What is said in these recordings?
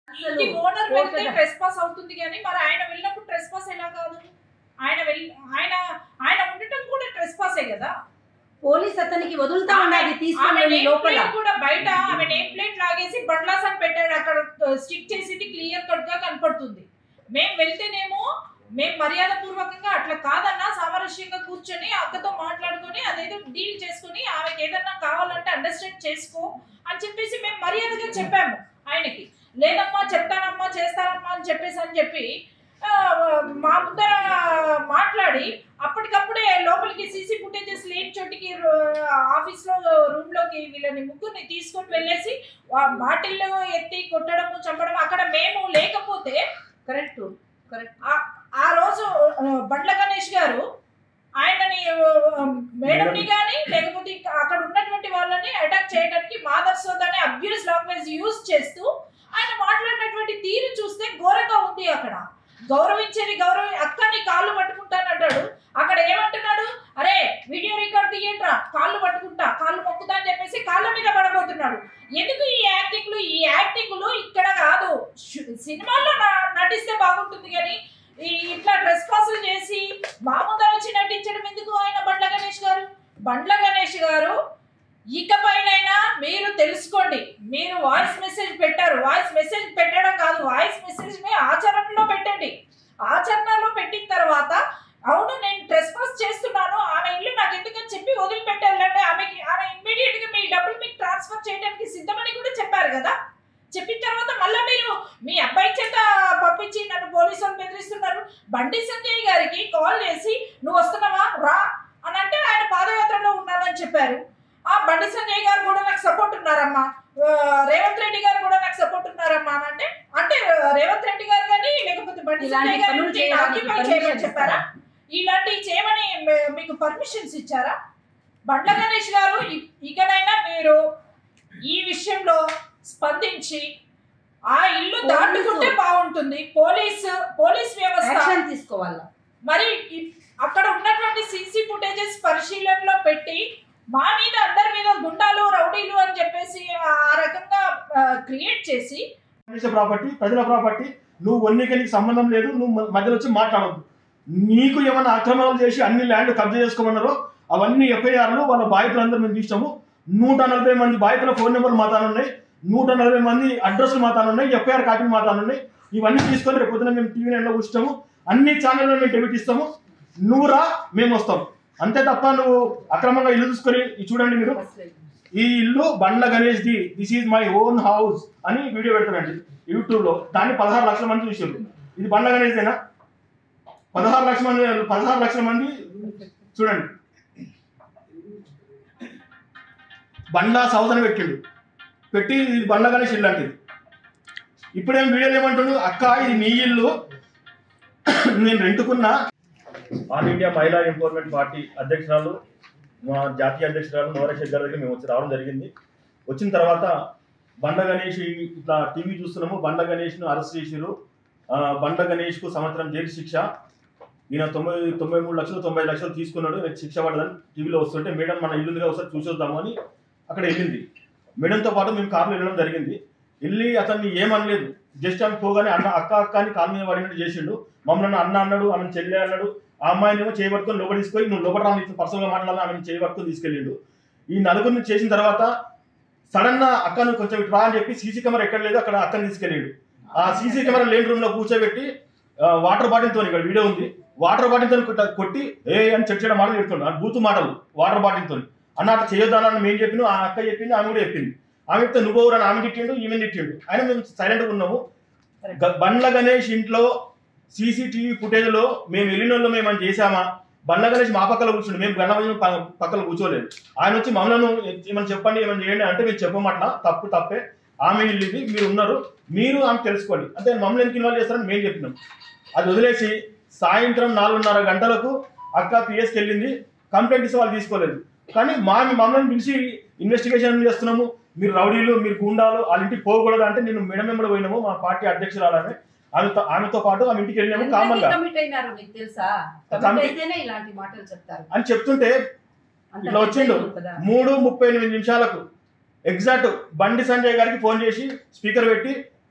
ఇంటి ఓనర్ వెళ్తే ట్రెస్ పాస్ అవుతుంది కానీ మరి ఆయన వెళ్ళినప్పుడు ట్రెస్ పాస్ ఎలా కాదు ఆయన వెళ్ళి ఆయన ఆయన ఉండటం కూడా ట్రెస్ పాసే కదా పోలీస్ అతనికి వదులుతా ఆమె- ఉన్నది ఆమె తీసుకొని నేమ్ లోపల ప్లేట్ కూడా బయట ఆమె నేమ్ ప్లేట్ లాగేసి బండ్లాస్ అని పెట్టాడు అక్కడ స్టిక్ చేసింది క్లియర్ కట్ గా కనపడుతుంది మేము వెళ్తేనేమో మేము మర్యాద పూర్వకంగా అట్లా కాదన్నా సామరస్యంగా కూర్చొని అక్కతో మాట్లాడుకొని అదేదో డీల్ చేసుకొని ఆమెకి ఏదన్నా కావాలంటే అండర్స్టాండ్ చేసుకో అని చెప్పేసి మేము మర్యాదగా చెప్పాము ఆయనకి లేదమ్మా చెప్తానమ్మా చేస్తానమ్మా అని చెప్పేసి అని చెప్పి ఆ, మా ముందర మాట్లాడి అప్పటికప్పుడే లోపలికి సీసీ ఫుటేజెస్ లేని చోటికి ఆఫీస్ లో రూమ్ లోకి వీళ్ళని ముగ్గురిని తీసుకొని వెళ్ళేసి బాటిల్ ఎత్తి కొట్టడము చంపడం అక్కడ మేము లేకపోతే కరెక్ట్ కరెక్ట్ ఆ రోజు ఆ, బండ్ల గణేష్ గారు ఆయనని మేడంని కానీ లేకపోతే ఇంకా అక్కడ ఉన్నటువంటి వాళ్ళని అటాక్ చేయడానికి మాదర్ సోద్ అనే అబ్యూస్ లాంగ్వేజ్ యూజ్ చేస్తూ ఆయన మాట్లాడినటువంటి తీరు చూస్తే ఘోరంగా ఉంది అక్కడ గౌరవించేది గౌరవ అక్కని కాళ్ళు పట్టుకుంటానంటాడు అక్కడ ఏమంటున్నాడు అరే వీడియో రికార్డ్ తీయండిరా కాళ్ళు పట్టుకుంటా కాళ్ళు మొక్కుతా అని చెప్పేసి కాళ్ళ మీద పడబోతున్నాడు ఎందుకు ఈ యాక్టింగ్లు ఈ యాక్టింగ్లు ఇక్కడ కాదు షు- సినిమాల్లో న- నటిస్తే బాగుంటుంది కానీ ఈ ఇట్లా డ్రెస్ పాసులు చేసి మా ముందర వచ్చి నటించడం ఎందుకు ఆయన బండ్ల గణేష్ గారు బండ్ల గణేష్ గారు ఇకపైనైనా మీరు తెలుసుకోండి మీరు వాయిస్ మెసేజ్ పెట్టారు వాయిస్ మెసేజ్ పెట్టడం కాదు వాయిస్ మెసేజ్ ని ఆచరణలో పెట్టండి ఆచరణలో పెట్టిన తర్వాత అవును నేను ట్రెస్ పాస్ చేస్తున్నాను ఆమె ఇల్లు నాకు ఎందుకని చెప్పి వదిలిపెట్టాలంటే ఆమెకి ఆమె ఇమ్మీడియట్ గా మీ డబ్బులు మీకు ట్రాన్స్ఫర్ చేయడానికి సిద్ధమని కూడా చెప్పారు కదా చెప్పిన తర్వాత మళ్ళీ మీరు మీ అబ్బాయి చేత పంపించి నన్ను పోలీసులు బెదిరిస్తున్నారు బండి సంజయ్ గారికి కాల్ చేసి నువ్వు వస్తున్నావా రా అని అంటే ఆయన పాదయాత్రలో ఉన్నానని చెప్పారు ఆ బండి సంజయ్ గారు కూడా నాకు సపోర్ట్ ఉన్నారమ్మా ఆ, రేవంత్ రెడ్డి గారు కూడా నాకు సపోర్ట్ ఉన్నారమ్మా అని అంటే అంటే రేవంత్ రెడ్డి గారు కానీ లేకపోతే బండి ఇలాంటి సంజయ్ గారు పనులు దీన్ని చేయడానికి occupy permission చేయమని చెప్పారా ఇలాంటివి చేయమని మీ- మీకు పర్మిషన్స్ ఇచ్చారా బండ్ల గణేష్ గారు ఇ- ఇకనైనా మీరు ఈ విషయంలో స్పందించి ఆ ఇల్లు పోలీసు- దాటుకుంటే బాగుంటుంది పోలీసు పోలీస్ వ్యవస్థ యాక్షన్ తీసుకోవాలా మరి ఇ- అక్కడ ఉన్నటువంటి సీసీ ఫుటేజెస్ పరిశీలనలో పెట్టి మా మీద అందరి మీద గుండాలు రౌడీలు అని చెప్పేసి ఆ రకంగా క్రియేట్ చేసి దేశ ప్రాపర్టీ ప్రజల ప్రాపర్టీ నువ్వు వన్నికే నీకు సంబంధం లేదు నువ్వు మ- మధ్యలో వచ్చి మాట్లాడద్దు నీకు ఏమైనా అక్రమాలు చేసి అన్ని ల్యాండ్ కబ్జా చేసుకోమన్నారో అవన్నీ ఎఫ్ఐఆర్లు వాళ్ళ బాధితులందరూ మేము తీసాము నూట నలభై మంది బాధితుల ఫోన్ నెంబర్లు మా తాను ఉన్నాయి నూట నలభై మంది అడ్రస్లు మా తాను ఉన్నాయి ఎఫ్ఐఆర్ కాపీలు మా తాను ఉన్నాయి ఇవన్నీ తీసుకొని రేపు పొద్దున మేము టీవీ నైన్లో కూర్చుంటాము అన్ని ఛానల్లో మేము డెబిట్ ఇస్తాము నువ్వు రా మేము వస్తాం అంతే తప్ప నువ్వు అక్రమంగా ఇల్లు చూసుకొని ఇది చూడండి మీరు ఈ ఇల్లు Bandla Ganesh the this is my own house అని వీడియో పెడతారండి యూట్యూబ్ లో దాన్ని పదహారు లక్షల మంది చూసారు ఇది బండ్ల గణేష్ దేనా పదహారు లక్షల మంది పదహారు లక్షల మంది చూడండి బండ్ల సౌద్ అని పెట్టిండు పెట్టి ఇది బండ్ల గణేష్ ఇల్లు అంటే ఇప్పుడేం వీడియోలు ఏమంటుండు అక్క ఇది నీ ఇల్లు నేను రెంటుకున్నా all India Mahila empowerment party అధ్యక్షురాలు మా జాతీయ అధ్యక్షురాలు నవరేశ్వర్ గారి దగ్గర మేము వచ్చి రావడం జరిగింది వచ్చిన తర్వాత బండ గణేష్ ఈ- ఇట్లా టీవీ చూస్తున్నాము బండ గణేష్ను అరెస్ట్ చేసిరు ఆ, బండ గణేష్కు సంవత్సరం జైలు శిక్ష ఈయన తొంభై తొంభై మూడు లక్షలు తొంభై లక్షలు తీసుకున్నాడు ఈయనకు శిక్ష పడదని టీవీలో వస్తుంటే మేడం మన ఇల్లుందిగా ఒకసారి చూసొద్దాము అని అక్కడ వెళ్ళింది మేడంతో పాటు మేము కార్లో వెళ్ళడం జరిగింది వెళ్ళి అతన్ని ఏమనలేదు జస్ట్ ఆమె పోగానే అన్న అక్క అక్క అని కాలు మీద పడినట్టు చేసిండు మమ్మల్ని అన్న అన్నాడు ఆమెను చెల్లె అన్నాడు ఆ అమ్మాయిని ఏమో చేయబట్టుకొని లోపల తీసుకొని నువ్వు లోపల రాని పర్సనల్గా మాట్లాడాలని ఆమెను చేయబట్టుకొని తీసుకెళ్ళిండు ఈ నలుగురిని చేసిన తర్వాత సడన్ గా అక్కను కొంచెం ఇటు రా అని చెప్పి సీసీ కెమెరా ఎక్కడ లేదు అక్కడ అక్కని తీసుకెళ్ళిండు ఆ సీసీ కెమెరా లేని రూమ్ లో కూర్చోబెట్టి ఆ, వాటర్ బాటిల్ తో ఇక్కడ వీడియో ఉంది వాటర్ బాటిల్ తో కొట్ట- కొట్టి ఏ అని చెక్ చేయడం మాటలు చెప్తుండు ఆ బూతు మాటలు వాటర్ బాటిల్ తో అన్న అట్లా చేయొద్దానని మేము చెప్పిండు ఆ అక్క చెప్పింది ఆమె కూడా చెప్పింది ఆమె చెప్తే నువ్వు ఎవరు అని ఆమె తిట్టిండు ఈమె తిట్టిండు ఆయన మేము సైలెంట్ గా ఉన్నాము గ- బండ్ల గణేష్ ఇంట్లో సీసీటీవీ ఫుటేజ్ లో మేము వెళ్ళిన వాళ్ళు మేము అని చేసామా బండ్ల గణేష్ మా పక్కన కూర్చుండు మేము బండ్ల గణేష్ ప- పక్కన కూర్చోలేదు ఆయన వచ్చి మమ్మల్ని ఏమైనా చెప్పండి ఏమైనా చేయండి అంటే మేము చెప్పమట్లా తప్పు తప్పే ఆమె ఇల్లు ఇది మీరు ఉన్నారు మీరు ఆమె తెలుసుకోండి అంటే మమ్మల్ని ఎందుకు ఇన్వాల్వ్ చేస్తారని మేము చెప్పినాం అది వదిలేసి సాయంత్రం నాలుగున్నర గంటలకు అక్క పిఎస్కి వెళ్ళింది కంప్లైంట్ ఇస్తే వాళ్ళు తీసుకోలేదు కానీ మా మమ్మల్ని పిలిచి ఇన్వెస్టిగేషన్ చేస్తున్నాము మీరు రౌడీలు మీరు గుండాలు వాళ్ళ ఇంటికి పోకూడదు అంటే నేను మేడం వెంబడి పోయినాము మా పార్టీ అధ్యక్షురాలనే ఆమెతో ఆమెతో పాటు ఆమె ఇంటికి వెళ్ళినాము కామన్ గా కమిట్ అయినారు నీకు తెలుసా Commit- కమిట్ అయితేనే ఇలాంటి మాటలు చెప్తారు అని చెప్తుంటే అంత ఇట్లా వచ్చిండు పెద్ద కదా. మూడు ముప్పై ఎనిమిది నిమిషాలకు ఎగ్జాక్ట్ బండి సంజయ్ గారికి ఫోన్ చేసి స్పీకర్ పెట్టి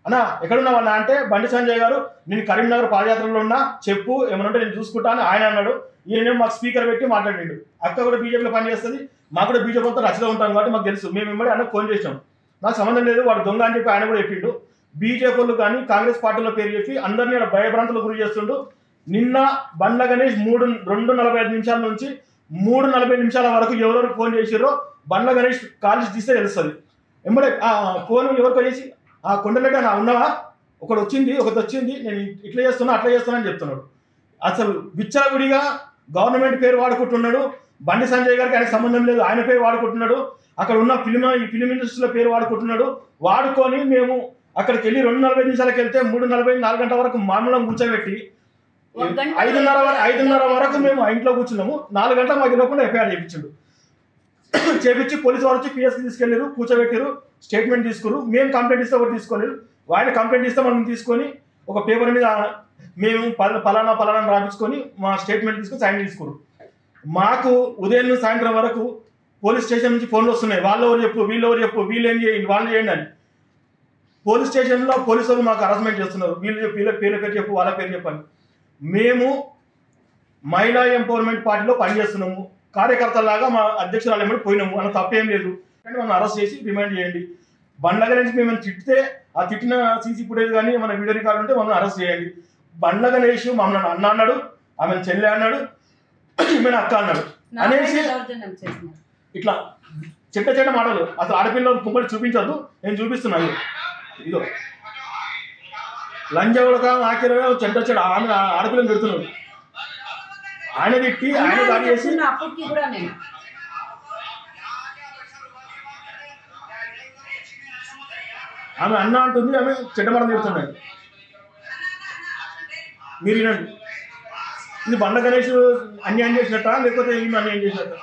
అన్నా ఎక్కడున్నావు అన్న అంటే బండి సంజయ్ గారు నేను కరీంనగర్ పాదయాత్రలో ఉన్నా చెప్పు ఏమన్నా ఉంటే నేను చూసుకుంటా అని ఆయన అన్నాడు ఈయన మాకు స్పీకర్ పెట్టి మాట్లాడిండు అక్క కూడా బీజేపీలో పనిచేస్తుంది మాకు కూడా బీజేపీతో రచలో ఉంటాం కాబట్టి మాకు తెలుసు మేము వెంబడి అన్న ఫోన్ చేసాం నాకు సంబంధం లేదు వాడు దొంగ అని చెప్పి ఆయన కూడా చెప్పిండు బీజేపీలు కానీ కాంగ్రెస్ పార్టీలో పేరు చెప్పి అందరినీ ఆడ భయభ్రాంతులకు గురి చేస్తుండు నిన్న బండ్ల గణేష్ మూడు రెండు నలభై ఐదు నిమిషాల నుంచి మూడు నలభై నిమిషాల వరకు ఎవరెవరు ఫోన్ చేసిరో బండ్ల గణేష్ కాలేజ్ తీస్తే తెలుస్తుంది ఎంబడే ఆ ఫోన్ ఎవరికో చేసి ఆ కొండలెడ్డ నా ఉన్నావా ఒకడు వచ్చింది ఒకటి వచ్చింది నేను ఇట్లా చేస్తున్నా అట్లా చేస్తున్నా అని చెప్తున్నాడు అసలు విచ్చలవిడిగా గవర్నమెంట్ పేరు వాడుకుంటున్నాడు బండి సంజయ్ గారికి ఆయనకు సంబంధం లేదు ఆయన పేరు వాడుకుంటున్నాడు అక్కడ ఉన్న ఫిలిం ఈ ఫిలిం ఇండస్ట్రీలో పేరు వాడుకుంటున్నాడు వాడుకొని మేము అక్కడికి వెళ్ళి రెండు నలభై నిమిషాలకు వెళ్తే మూడు నలభై నాలుగు గంటల వరకు మామూలుగా కూర్చోబెట్టి ఒక గంట ఐదున్నర వరకు ఐదున్నర వరకు మేము ఆ ఇంట్లో కూర్చున్నాము నాలుగు గంటల మాకు తెలియకుండా ఎఫ్ఐఆర్ చేయించాడు చేపించి పోలీసు వారు వచ్చి పిఎస్కి తీసుకెళ్ళారు కూర్చోబెట్టారు స్టేట్మెంట్ తీసుకురు మేము కంప్లైంట్ ఇస్తే ఒకటి తీసుకోలేరు ఆయన కంప్లైంట్ ఇస్తే మనం తీసుకొని ఒక పేపర్ మీద మేము పల- పలానా పలానా అని రాపించుకొని మా స్టేట్మెంట్ తీసుకొని సైన్ తీసుకురు మాకు ఉదయం నుంచి సాయంత్రం వరకు పోలీస్ స్టేషన్ నుంచి ఫోన్లు వస్తున్నాయి వాళ్ళు ఎవరు చెప్పు వీళ్ళు ఎవరు చెప్పు వీళ్ళు ఏం చేయండి వాళ్ళు చేయండి అని పోలీస్ స్టేషన్లో పోలీసు వాళ్ళు మాకు హరాస్మెంట్ చేస్తున్నారు వీళ్ళు చెప్పు వీళ్ళ పేర్ల పేరు చెప్పు వాళ్ళ పేరు చెప్పని మేము మహిళా ఎంపవర్మెంట్ పార్టీలో పనిచేస్తున్నాము కార్యకర్తలాగా మా అధ్యక్షురాలు ఏమని పోయినాము అన్న తప్పేం లేదు కానీ మనం అరెస్ట్ చేసి రిమైండ్ చేయండి బండ్ల గణేష్ మేము తిట్టితే ఆ తిట్టిన సీసీ ఫుటేజ్ కానీ మన వీడియో రికార్డు ఉంటే మమ్మల్ని అరెస్ట్ చేయండి బండ్ల గణేష్ మమ్మల్ని అన్న అన్నాడు ఆమె చెల్లె అన్నాడు ఈమెను అక్క అన్నాడు నా అనేసి- పైన దౌర్జన్యం చేసినారు ఇట్లా చెట్ట చెట్ట మాటలు అసలు ఆడపిల్ల కుంపటి చూపించొద్దు నేను చూపిస్తున్నా ఇదిగో. ఇదో లంజ ఉడక ఆఖరి చెడ్డ చెడ్డ ఆమె ఆడపిల్లని పెడుతున్నాడు ఆయన తిట్టి ఆయన దాడి చేసి చెప్తున్నా అప్పటికి కూడా నేను ఆమె అన్న అంటుంది ఆమె చెడ్డమడం తిడుతున్నాడు మీరు వినండి ఇది బండ గణేష్ అన్యాయం చేసినట్ట లేకపోతే ఈమె అన్యాయం చేసినట్ట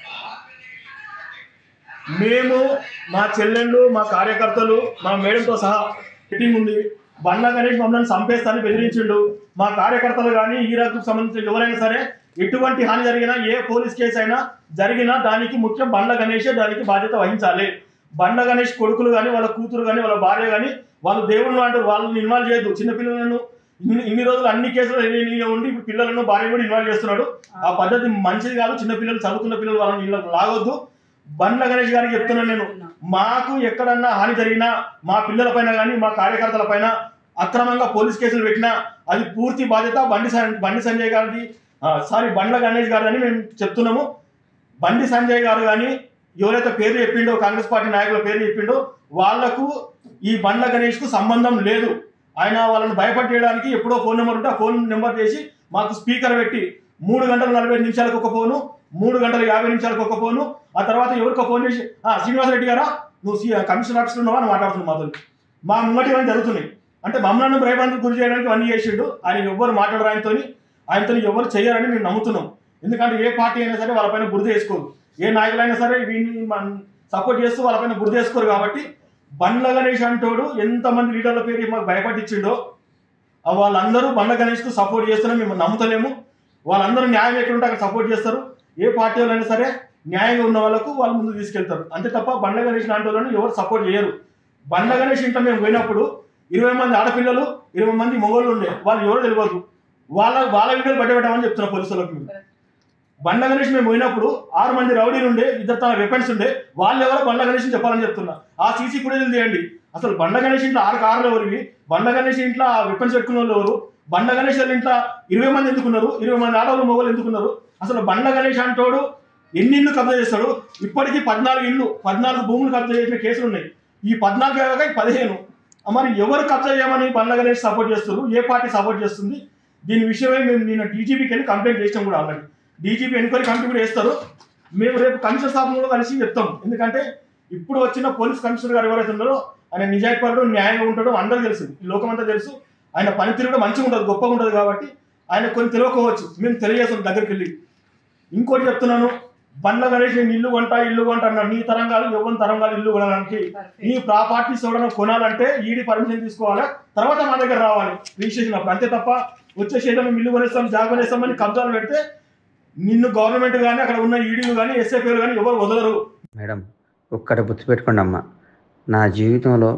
మేము మా చెల్లెళ్ళు మా కార్యకర్తలు మా మేడంతో సహా మీటింగ్ ఉంది బండ్ల గణేష్ మమ్మల్ని చంపేస్తానని బెదిరించిండు మా కార్యకర్తలు కానీ ఈ రకం సంబంధించిన ఎవరైనా సరే ఎటువంటి హాని జరిగినా ఏ పోలీస్ కేసు అయినా జరిగినా దానికి ముఖ్యం బండ్ల గణేషే దానికి బాధ్యత వహించాలి బండ్ల గణేష్ కొడుకులు కానీ వాళ్ళ కూతురు కానీ వాళ్ళ భార్య కానీ వాళ్ళు దేవుళ్ళు అంటారు వాళ్ళని ఇన్వాల్వ్ చేయొద్దు చిన్నపిల్లలను ఇన్ని ఇన్ని రోజులు అన్ని కేసులు ఈయన ఉండి ఇప్పుడు పిల్లలను భార్య కూడా ఇన్వాల్వ్ చేస్తున్నాడు ఆ పద్ధతి మంచిది కాదు చిన్న పిల్లలు చదువుకున్న పిల్లలు వాళ్ళని ఇళ్ళకి లాగొద్దు బండ్ల గణేష్ గారికి చెప్తున్నాను నేను మాకు ఎక్కడన్నా హాని జరిగినా మా పిల్లల పైన కానీ మా కార్యకర్తల పైన అక్రమంగా పోలీస్ కేసులు పెట్టినా అది పూర్తి బాధ్యత బండి సం- బండి సంజయ్ గారిది సారీ బండ్ల గణేష్ గారు అని మేము చెప్తున్నాము బండి సంజయ్ గారు కానీ ఎవరైతే పేరు చెప్పిండో కాంగ్రెస్ పార్టీ నాయకుల పేరు చెప్పిండో వాళ్లకు ఈ బండ్ల గణేష్కు సంబంధం లేదు ఆయన వాళ్ళని భయపట్టేయడానికి ఎప్పుడో ఫోన్ నెంబర్ ఉంటే ఆ ఫోన్ నెంబర్ చేసి మాకు స్పీకర్ పెట్టి మూడు గంటల నలభై ఐదు నిమిషాలకు ఒక ఫోను మూడు గంటల యాభై నిమిషాలకు ఒక ఫోను ఆ తర్వాత ఎవరికో ఫోన్ చేసి "ఆ, శ్రీనివాసరెడ్డి గారా నువ్వు సి- కమిషనర్ ఆఫీస్లో ఉన్నావా అని మాట్లాడుతున్నావు మాతో మా ముంగటి ఇవన్నీ జరుగుతున్నాయి అంటే మమ్మల్ని భయభ్రాంతికి గురి చేయడానికి అన్ని చేసిండు ఆయన ఎవ్వరు మాట్లాడరు ఆయనతో ఆయనతో ఎవరు చేయరని మేము నమ్ముతున్నాం ఎందుకంటే ఏ పార్టీ అయినా సరే వాళ్ళపైన బురద వేసుకోరు ఏ నాయకులైనా సరే వీడిని సపోర్ట్ చేస్తూ వాళ్ళపైన బురద వేసుకోరు కాబట్టి బండ్ల గణేష్ అంటోడు ఎంతమంది లీడర్ల పేరు మాకు భయపట్టించిండో ఆ వాళ్ళందరూ బండ్ల గణేష్కు సపోర్ట్ చేస్తున్నా మేము నమ్ముతలేము వాళ్ళందరూ న్యాయం ఎక్కడుంటే అక్కడ సపోర్ట్ చేస్తారు ఏ పార్టీ వాళ్ళైనా సరే న్యాయంగా ఉన్న వాళ్ళకు వాళ్ళు ముందు తీసుకెళ్తారు అంతే తప్ప బండ్ల గణేష్ లాంటి వాళ్ళని ఎవరు సపోర్ట్ చేయరు బండ్ల గణేష్ ఇంట్లో మేము పోయినప్పుడు ఇరవై మంది ఆడపిల్లలు ఇరవై మంది మొగోళ్ళు ఉండే వాళ్ళు ఎవరో తెలియదు వాళ్ళ వాళ్ళ వీడియోలు బయటపెట్టామని చెప్తున్నా పోలీసులకు మేము బండ్ల గణేష్ మేము పోయినప్పుడు ఆరు మంది రౌడీలు ఉండే ఇద్దరు తన వెపన్స్ ఉండే వాళ్ళు ఎవరో బండ్ల గణేష్ చెప్పాలని చెప్తున్నా ఆ సీసీ ఫుటేజ్ తీయండి అసలు బండ్ల గణేష్ ఇంట్లో ఆరు కార్లు ఎవరివి బండ్ల గణేష్ ఇంట్లో ఆ వెపన్స్ పెట్టుకున్న వాళ్ళు ఎవరు బండ్ల గణేష్ వాళ్ళ ఇంట్లో ఇరవై మంది ఎందుకున్నారు ఇరవై మంది ఆడవాళ్ళు మొగలు ఎందుకున్నారు అసలు బండ్ల గణేష్ అంటోడు ఎన్ని ఇల్లు కబ్జా చేస్తాడు ఇప్పటికీ పద్నాలుగు ఇల్లు పద్నాలుగు భూములు కబ్జా చేసిన కేసులు ఉన్నాయి ఈ పద్నాలుగు కాక ఈ పదిహేను మరి ఎవరు కబ్జా చేయమని బండ్ల గణేష్ సపోర్ట్ చేస్తారు ఏ పార్టీ సపోర్ట్ చేస్తుంది దీని విషయమై మేము నేను డీజీపీకి వెళ్ళి కంప్లైంట్ చేసినాం కూడా ఆల్రెడీ డీజీపీ ఎంక్వైరీ కమిటీ కూడా వేస్తారు మేము రేపు కమిషనర్ సాబ్ కూడా కలిసి చెప్తాం ఎందుకంటే ఇప్పుడు వచ్చిన పోలీస్ కమిషనర్ గారు ఎవరైతే ఉన్నారో ఆయన నిజాయితీపరుడు న్యాయంగా ఉంటాడో అందరూ తెలుసు ఈ లోకమంతా తెలుసు ఆయన పనితీరు కూడా మంచిగా ఉంటుంది గొప్పగా ఉంటుంది కాబట్టి ఆయన కొన్ని తెలియకపోవచ్చు మేము తెలియజేస్తాం దగ్గరికి వెళ్ళి ఇంకోటి చెప్తున్నాను బండ్ల గణేష్ నేను ఇల్లు కొంటా ఇల్లు కొంటా అన్నాడు నీ తరం కాదు ఎవరి తరం కాదు ఇల్లు కొనడానికి ఈ ప్రాపర్టీస్ ఎవరైనా కొనాలంటే ఈడీ పర్మిషన్ తీసుకోవాలి తర్వాత మా దగ్గర రావాలి రిజిస్ట్రేషన్ అప్పుడు అంతే తప్ప వచ్చేసి ఏదో మేము ఇల్లు కొనేస్తాం జాబ్ కొనేస్తామని కబ్జాలు పెడితే నిన్ను గవర్నమెంట్ కానీ అక్కడ ఉన్న ఈడీలు కానీ ఎస్ఎఫ్ఏలు కానీ ఎవరు వదలరు మేడం ఒక్కటి గుర్తుపెట్టుకోండి అమ్మ నా జీవితంలో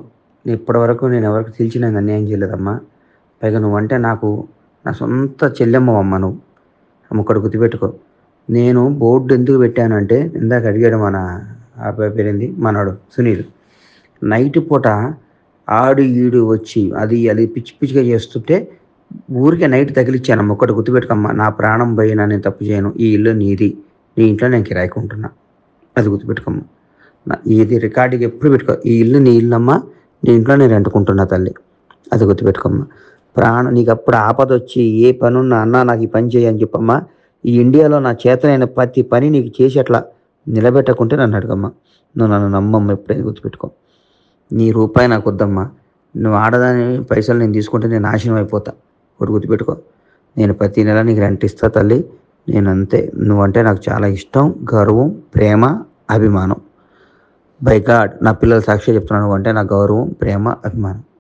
ఇప్పటివరకు నేను ఎవరికి తెలిసి నేను అన్యాయం చేయలేదమ్మా పైగా నువ్వంటే నాకు నా సొంత చెల్లెమ్మవమ్మ నువ్వు అమ్మ ఒకటి గుర్తుపెట్టుకో నేను బోర్డు ఎందుకు పెట్టానంటే ఇందాక అడిగాడు మన ఆ అబ్బాయి పేరేంది మనవాడు సునీల్ నైట్ పూట ఆడు ఈడు వచ్చి అది అది పిచ్చి పిచ్చిగా చేస్తుంటే ఊరికే నైట్ తగిలిచ్చాను ఒక్కటి గుర్తుపెట్టుకమ్మా నా ప్రాణం పోయినా నేను తప్పు చేయను ఈ ఇల్లు నీది నీ ఇంట్లో నేను కిరాయికి ఉంటున్నా అది గుర్తుపెట్టుకోమ్మా నా- ఇది రికార్డుకి ఎప్పుడు పెట్టుకో ఈ ఇల్లు నీ ఇల్లు అమ్మా నీ ఇంట్లో నేను రెంటుకుంటున్నా తల్లి అది గుర్తుపెట్టుకోమ్మా ప్రాణం నీకు అప్పుడు ఆపద వచ్చి ఏ పని ఉన్నా అన్నా నాకు ఈ పని చేయని చెప్పమ్మా ఈ ఇండియాలో నా చేతనైన ప్రతి పని నీకు చేసి అట్లా నిలబెట్టకుంటే నన్ను అడగమ్మా నువ్వు నన్ను నమ్మమ్మ ఎప్పుడైనా గుర్తుపెట్టుకో నీ రూపాయి నాకు వద్దమ్మా నువ్వు ఆడదాని పైసలు నేను తీసుకుంటే నేను నాశనం అయిపోతా ఒకటి గుర్తుపెట్టుకో నేను ప్రతి నెల నీకు రెంట్ ఇస్తా తల్లి నేను అంతే నువ్వంటే నాకు చాలా ఇష్టం గౌరవం ప్రేమ అభిమానం బై గాడ్ నా పిల్లల సాక్షి చెప్తున్నాను నువ్వంటే నాకు గౌరవం ప్రేమ అభిమానం